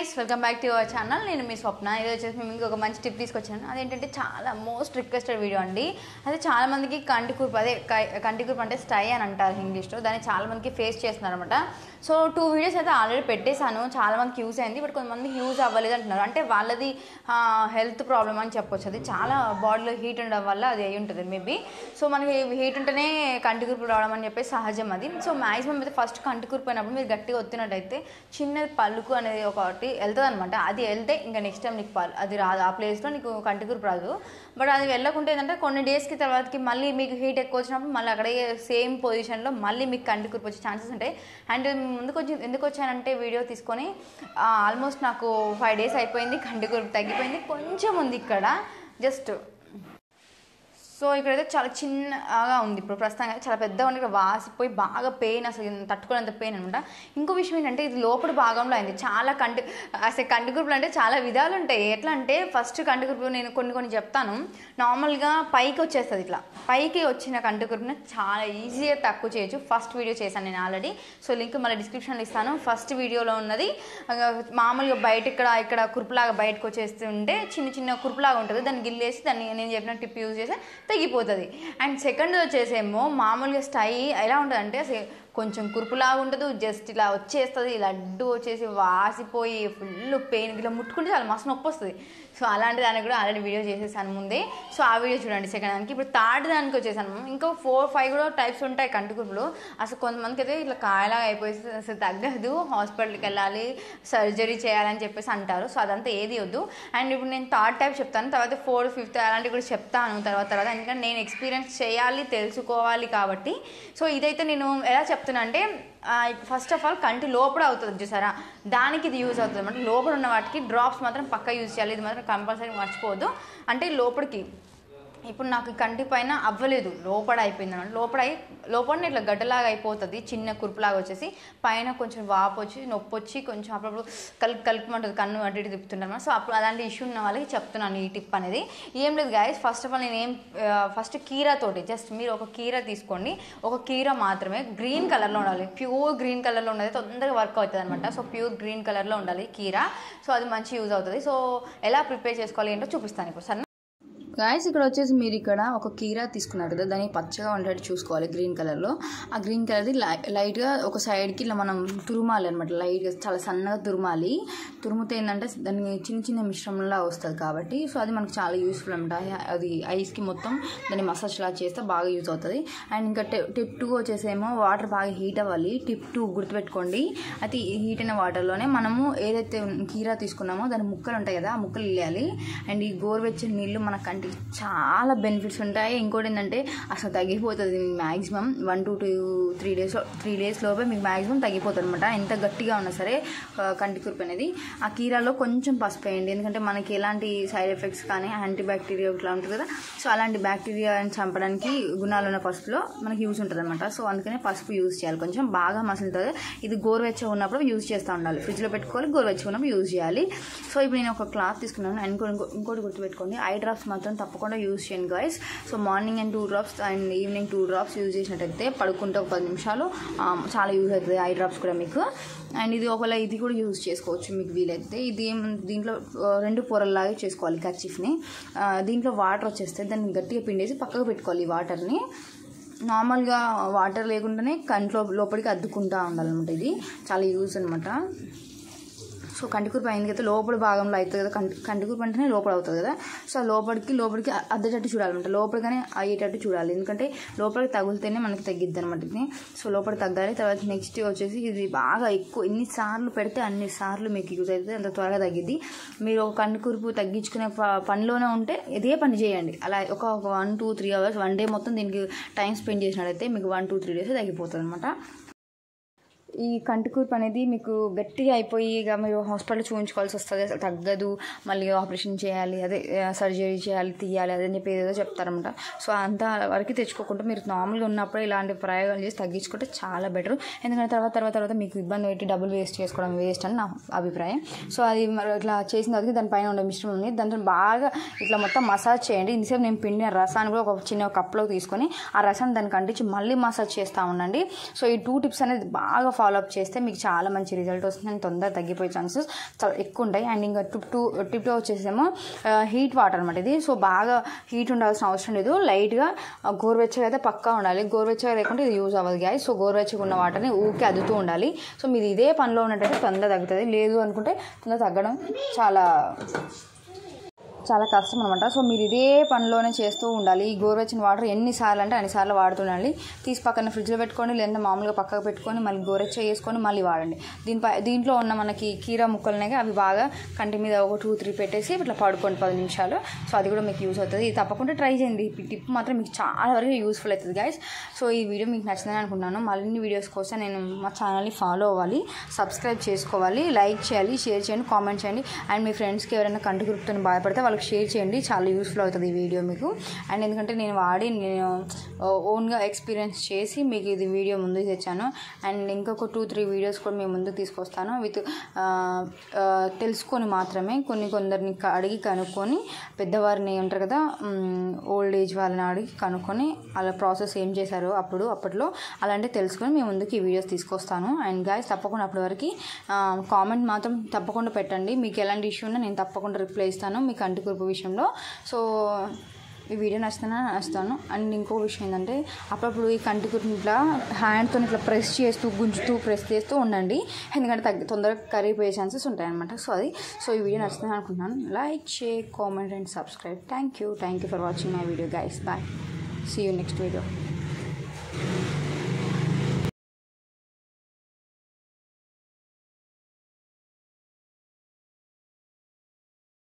guys welcome back to our channel నేను మీ స్వప్న ఇది వచ్చేసి మేము ఇంకొక మంచి టిప్ తీసుకొచ్చాను అదేంటంటే చాలా మోస్ట్ రిక్వెస్టెడ్ వీడియో అండి అదే చాలా మందికి కంటి కూర్పు అదే కై- కంటి కూర్పు అంటే స్టై అని అంటారు ఇంగ్లీష్లో దాన్ని చాలా మందికి ఫేస్ చేస్తున్నారు అనమాట సో టూ వీడియోస్ అయితే ఆల్రెడీ పెట్టేశాను చాలా మందికి యూస్ అయింది బట్ కొంతమందికి యూజ్ అవ్వలేదు అంటున్నారు అంటే వాళ్ళది హెల్త్ ప్రాబ్లమ్ అని చెప్పొచ్చు అది చాలా బాడీలో హీట్ ఉండడం వల్ల అది అయి ఉంటుంది మేబీ సో మనకి హీట్ ఉంటేనే కంటి కూర్పు రావడం అని చెప్పి సహజం అది సో మాక్సిమం అయితే ఫస్ట్ కంటి కూర్పు అయినప్పుడు మీరు గట్టిగా ఒత్తినట్టయితే చిన్నది పలుకు అనేది ఒకటి వెళ్తుంది అనమాట అది వెళ్తే ఇంకా నెక్స్ట్ టైం నీకు పల్ అది రాదు ఆ ప్లేస్లో నీకు కంటి కూర్పు రాదు బట్ అది వెళ్ళకుంటే ఏంటంటే కొన్ని డేస్కి తర్వాతకి మళ్ళీ మీకు హీట్ ఎక్కువ వచ్చినప్పుడు మళ్ళీ అక్కడే సేమ్ పొజిషన్లో మళ్ళీ మీకు కంటి కూర్పు వచ్చే ఛాన్సెస్ ఉంటాయి అండ్ ముందుకు వచ్చి ఎందుకు వచ్చానంటే వీడియో తీసుకొని ఆల్మోస్ట్ నాకు ఫైవ్ డేస్ అయిపోయింది కంటి కూర్పు తగ్గిపోయింది కొంచెం ఉంది ఇక్కడ జస్ట్ సో ఇక్కడైతే చాలా చిన్నగా ఉంది ఇప్పుడు ప్రస్తుతంగా చాలా పెద్దగా ఉంది ఇక్కడ వాసిపోయి బాగా పెయిన్ అసలు తట్టుకునేంత పెయిన్ అనమాట ఇంకో విషయం ఏంటంటే ఇది లోపల భాగంలో అయింది చాలా కంటి అసలు కంటి గ్రూపులు అంటే చాలా విధాలు ఉంటాయి ఎట్లా అంటే ఫస్ట్ కంటి గ్రూపు నేను కొన్ని కొన్ని చెప్తాను నార్మల్గా పైకి వచ్చేస్తుంది ఇట్లా పైకి వచ్చిన కంటి గ్రూప్ని చాలా ఈజీగా తక్కువ చేయొచ్చు ఫస్ట్ వీడియో చేశాను నేను ఆల్రెడీ సో లింక్ మళ్ళీ డిస్క్రిప్షన్లో ఇస్తాను ఫస్ట్ వీడియోలో ఉన్నది ఆ, మామూలుగా బయట ఇక్కడ ఇక్కడ కురుపులాగా బయటకు వచ్చేస్తుంటే చిన్న చిన్న కురుపులాగా ఉంటుంది దాన్ని గిల్లేసి దాన్ని నేను చెప్పిన టిప్ యూజ్ చేస్తే తగ్గిపోతుంది అండ్ సెకండ్ వచ్చేసేమో మామూలుగా స్టై ఎలా ఉంటుంది అంటే అసలు కొంచెం కురుపులాగా ఉండదు జస్ట్ ఇలా వచ్చేస్తుంది లడ్డు వచ్చేసి వాసిపోయి ఫుల్ పెయిన్ ఇలా ముట్టుకుంటే చాలా మస్తు నొప్పి వస్తుంది సో అలాంటి దానికి కూడా ఆల్రెడీ వీడియో చేసేసాను ముందే సో ఆ వీడియో చూడండి సెకండ్ దానికి ఇప్పుడు థర్డ్ దానికి వచ్చేసాను ఇంకో ఫోర్ ఫైవ్ కూడా టైప్స్ ఉంటాయి కంటి కురుపులు అసలు కొంతమందికి అయితే ఇట్లా కాయలాగా అయిపోయి అసలు తగ్గదు హాస్పిటల్కి వెళ్ళాలి సర్జరీ చేయాలని చెప్పేసి అంటారు సో అదంతా ఏది వద్దు అండ్ ఇప్పుడు నేను థర్డ్ టైప్ చెప్తాను తర్వాత ఫోర్త్ ఫిఫ్త్ అలాంటివి కూడా చెప్తాను తర్వాత తర్వాత ఎందుకంటే నేను ఎక్స్పీరియన్స్ చేయాలి తెలుసుకోవాలి కాబట్టి సో ఇదైతే నేను ఎలా చెప్తున్నా అంటే ఫస్ట్ ఆఫ్ ఆల్ కంటి లోపల అవుతుంది చూసారా దానికి ఇది యూజ్ అవుతుంది అనమాట లోపల ఉన్న వాటికి డ్రాప్స్ మాత్రం పక్క యూజ్ చేయాలి ఇది మాత్రం కంపల్సరీ మర్చిపోవద్దు అంటే లోపలికి ఇప్పుడు నాకు కంటి పైన అవ్వలేదు లోపల అయిపోయింది అనమాట లోపల అయి లోపల ఇట్లా గడ్డలాగా అయిపోతుంది చిన్న కురుపులాగా వచ్చేసి పైన కొంచెం వాపు వచ్చి నొప్పి వచ్చి కొంచెం అప్పుడప్పుడు కలిపి కలుపుమంటుంది కన్ను అటు ఇటు తిప్పుతుంటాను సో అప్పుడు అలాంటి ఇష్యూ ఉన్న వాళ్ళకి చెప్తున్నాను ఈ టిప్ అనేది ఏం లేదు గాయస్ ఫస్ట్ ఆఫ్ ఆల్ నేను ఏం ఫస్ట్ కీరా తోటి జస్ట్ మీరు ఒక కీరా తీసుకోండి ఒక కీరా మాత్రమే గ్రీన్ కలర్లో ఉండాలి ప్యూర్ గ్రీన్ కలర్లో ఉన్నది తొందరగా వర్క్ అవుతుంది అనమాట సో ప్యూర్ గ్రీన్ కలర్లో ఉండాలి కీరా సో అది మంచి యూజ్ అవుతుంది సో ఎలా ప్రిపేర్ చేసుకోవాలి ఏంటో చూపిస్తాను ఇప్పుడు సరే గాయస్ ఇక్కడ వచ్చేసి మీరు ఇక్కడ ఒక కీరా తీసుకున్నారు కదా దాన్ని పచ్చగా ఉండేట్టు చూసుకోవాలి గ్రీన్ కలర్లో ఆ గ్రీన్ కలర్ది లై లైట్గా ఒక సైడ్కి ఇలా మనం తురుమాలి అనమాట లైట్గా చాలా సన్నగా తురుమాలి తురుముతే ఏంటంటే దాన్ని చిన్న చిన్న మిశ్రమంలా వస్తుంది కాబట్టి సో అది మనకు చాలా యూస్ఫుల్ అనమాట అది ఐస్కి మొత్తం దాన్ని మసాజ్ లా చేస్తే బాగా యూజ్ అవుతుంది అండ్ ఇంకా టిప్ టూ వచ్చేసేమో వాటర్ బాగా హీట్ అవ్వాలి టిప్ టూ గుర్తుపెట్టుకోండి అయితే ఈ హీట్ అయిన వాటర్లోనే మనము ఏదైతే కీరా తీసుకున్నామో దాని ముక్కలు ఉంటాయి కదా ఆ ముక్కలు వేయాలి అండ్ ఈ గోరువెచ్చని నీళ్ళు మన కంటికి చాలా బెనిఫిట్స్ ఉంటాయి ఇంకోటి ఏంటంటే అసలు తగ్గిపోతుంది maximum one to two three days three days లోపే మీకు మ్యాక్సిమం తగ్గిపోతుంది అనమాట ఎంత గట్టిగా ఉన్నా సరే ఆ, కంటి కురుపు అనేది ఆ కీరాలో కొంచెం పసుపు వేయండి ఎందుకంటే మనకి ఎలాంటి సైడ్ ఎఫెక్ట్స్ కానీ యాంటీ బ్యాక్టీరియా ఇట్లా ఉంటుంది కదా సో అలాంటి బ్యాక్టీరియాని చంపడానికి గుణాలు ఉన్న పసుపులో మనకి యూస్ ఉంటుంది అనమాట సో అందుకనే పసుపు యూజ్ చేయాలి కొంచెం బాగా మసులుతుంది ఇది గోరువెచ్చగా ఉన్నప్పుడు యూజ్ చేస్తూ ఉండాలి ఫ్రిడ్జ్లో పెట్టుకోవాలి గోరువెచ్చగా ఉన్నప్పుడు యూజ్ చేయాలి సో ఇప్పుడు నేను ఒక క్లాత్ తీసుకున్నాను అండ్ ఇంకో ఇంకో- ఇంకోటి గుర్తుపెట్టుకోండి ఐ డ్రాప్స్ మాత్రం తప్పకుండా యూజ్ చేయండి guys so morning and two drops and evening two drops use చేసినట్టయితే పడుకుంటే ఒక పది నిమిషాలు ఆ, చాలా యూజ్ అవుతుంది ఐ డ్రాప్స్ కూడా మీకు అండ్ ఇది ఒకవేళ ఇది కూడా యూజ్ చేసుకోవచ్చు మీకు వీలైతే ఇది ఏం దీంట్లో ఆ, రెండు పొరల్లాగే చేసుకోవాలి కర్చీఫ్ని దీంట్లో వాటర్ వచ్చేస్తే దాన్ని గట్టిగా పిండేసి పక్కకు పెట్టుకోవాలి ఈ వాటర్ని నార్మల్గా వాటర్ లేకుండానే కంట్లో లోపలికి అద్దుకుంటా ఉండాలన్నమాట ఇది చాలా యూజ్ అనమాట సో కంటికూరు పైన అయితే లోపల భాగంలో అవుతుంది కదా కంటి కంటికూరు అంటేనే లోపల అవుతుంది కదా సో ఆ లోపలికి లోపలికి అద్దేటట్టు చూడాలన్నమాట లోపలిగానే అయ్యేటట్టు చూడాలి ఎందుకంటే లోపలికి తగిలితేనే మనకి తగ్గిద్ది అనమాట ఇది సో లోపల తగ్గాలి తర్వాత నెక్స్ట్ వచ్చేసి ఇది బాగా ఎక్కువ ఎన్నిసార్లు పెడితే అన్ని సార్లు మీకు యూజ్ అవుతుంది అంత త్వరగా తగ్గిద్ది మీరు ఒక కంటికూర్పు తగ్గించుకునే ప- పనిలోనే ఉంటే ఇదే పని చేయండి అలా ఒక one two three hours one day మొత్తం దీనికి టైం స్పెండ్ చేసినట్టయితే మీకు వన్ టూ త్రీ డేస్ తగ్గిపోతుంది అనమాట ఈ కంటికూర్పు అనేది మీకు గట్టిగా అయిపోయి ఇక మీరు హాస్పిటల్ చూపించుకోవాల్సి వస్తుంది అసలు తగ్గదు మళ్ళీ ఆపరేషన్ చేయాలి అదే సర్జరీ చేయాలి తీయాలి అదని చెప్పి ఏదో చెప్తారనమాట సో అంత వరకు తెచ్చుకోకుండా మీరు నార్మల్గా ఉన్నప్పుడు ఇలాంటి ప్రయోగాలు చేసి తగ్గించుకుంటే చాలా బెటర్ ఎందుకంటే తర్వాత తర్వాత తర్వాత మీకు ఇబ్బంది పెట్టి డబ్బులు వేస్ట్ చేసుకోవడం వేస్ట్ అని నా అభిప్రాయం సో అది మరి ఇట్లా చేసిన తర్వాత దానిపైన ఉండే మిశ్రమం ఉంది దాంతో బాగా ఇట్లా మొత్తం మసాజ్ చేయండి ఇంతసేపు నేను పిండిన రసాన్ని కూడా ఒక చిన్న కప్లో తీసుకొని ఆ రసాన్ని దానికి అంటించి మళ్ళీ మసాజ్ చేస్తూ ఉండండి సో ఈ టూ టిప్స్ అనేది బాగా ఫాలో ఫాలో అప్ చేస్తే మీకు చాలా మంచి రిజల్ట్ వస్తుంది అండ్ తొందరగా తగ్గిపోయే ఛాన్సెస్ చాలా ఎక్కువ ఉంటాయి అండ్ ఇంకా టిప్ టూ టిప్ టూ వచ్చేసేమో హీట్ వాటర్ అనమాట ఇది సో బాగా హీట్ ఉండాల్సిన అవసరం లేదు లైట్గా గోరువెచ్చగా అయితే పక్కా ఉండాలి గోరువెచ్చగా లేకుంటే ఇది యూజ్ అవ్వదు గ్యాస్ సో గోరువెచ్చగా ఉన్న వాటర్ని ఊకే అదుతూ ఉండాలి సో మీరు ఇదే పనిలో ఉన్నట్టయితే తొందరగా తగ్గుతుంది లేదు అనుకుంటే తొందరగా తగ్గడం చాలా చాలా కష్టం అనమాట సో మీరు ఇదే పనిలోనే చేస్తూ ఉండాలి ఈ గోరువెచ్చని వాటర్ ఎన్నిసార్లు అంటే అన్నిసార్లు వాడుతుండాలి తీసి పక్కన ఫ్రిడ్జ్లో పెట్టుకొని లేదా మామూలుగా పక్కకు పెట్టుకొని మళ్ళీ గోరెచ్చ చేసుకొని మళ్ళీ వాడండి దీనిపై దీంట్లో ఉన్న మనకి కీరా ముక్కలు ఉన్నాయి అవి బాగా కంటి మీద ఒక టూ త్రీ పెట్టేసి ఇట్లా పడుకోండి పది నిమిషాలు సో అది కూడా మీకు యూస్ అవుతుంది ఇది తప్పకుండా ట్రై చేయండి ఈ టిప్ మాత్రం మీకు చాలా వరకు యూస్ఫుల్ అవుతుంది గైస్ సో ఈ వీడియో మీకు నచ్చిందని అనుకుంటున్నాను మరిన్ని వీడియోస్ కోసం నేను మా ఛానల్ని ఫాలో అవ్వాలి సబ్స్క్రైబ్ చేసుకోవాలి లైక్ చేయాలి షేర్ చేయండి కామెంట్ చేయండి అండ్ మీ ఫ్రెండ్స్కి ఎవరైనా కంటి గుర్తుని బాధపడితే వాళ్ళకి షేర్ చేయండి చాలా యూస్ఫుల్ అవుతుంది ఈ వీడియో మీకు అండ్ ఎందుకంటే నేను వాడి నేను ఓన్గా ఎక్స్పీరియన్స్ చేసి మీకు ఇది వీడియో ముందుకు తెచ్చాను అండ్ ఇంకొక టూ త్రీ వీడియోస్ కూడా మేము ముందుకు తీసుకొస్తాను విత్ తెలుసుకొని మాత్రమే కొన్ని కొందరిని క- అడిగి కనుక్కొని పెద్దవారిని ఉంటారు కదా ఓల్డ్ ఏజ్ వాళ్ళని అడిగి కనుక్కొని అలా ప్రాసెస్ ఏం చేశారో అప్పుడు అప్పట్లో అలాంటివి తెలుసుకొని మేము ముందుకు ఈ వీడియోస్ తీసుకొస్తాను అండ్ గాయస్ తప్పకుండా అప్పటి వరకు కామెంట్ మాత్రం తప్పకుండా పెట్టండి మీకు ఎలాంటి ఇష్యూ ఉన్నా నేను తప్పకుండా రిప్లై ఇస్తాను మీ కంటి కురుపు విషయంలో సో ఈ వీడియో నచ్చుతున్నా నచ్చుతాను అండ్ ఇంకో విషయం ఏంటంటే అప్పుడప్పుడు ఈ కంటి కురుపు ఇట్లా హ్యాండ్తో ఇట్లా ప్రెస్ చేస్తూ గుంజుతూ ప్రెస్ చేస్తూ ఉండండి ఎందుకంటే తగ్గి తొందరగా కరిగిపోయే ఛాన్సెస్ ఉంటాయన్నమాట సో అది సో ఈ వీడియో నచ్చుతుంది అనుకుంటున్నాను like share comment and subscribe thank you thank you for watching my video guys bye see you next video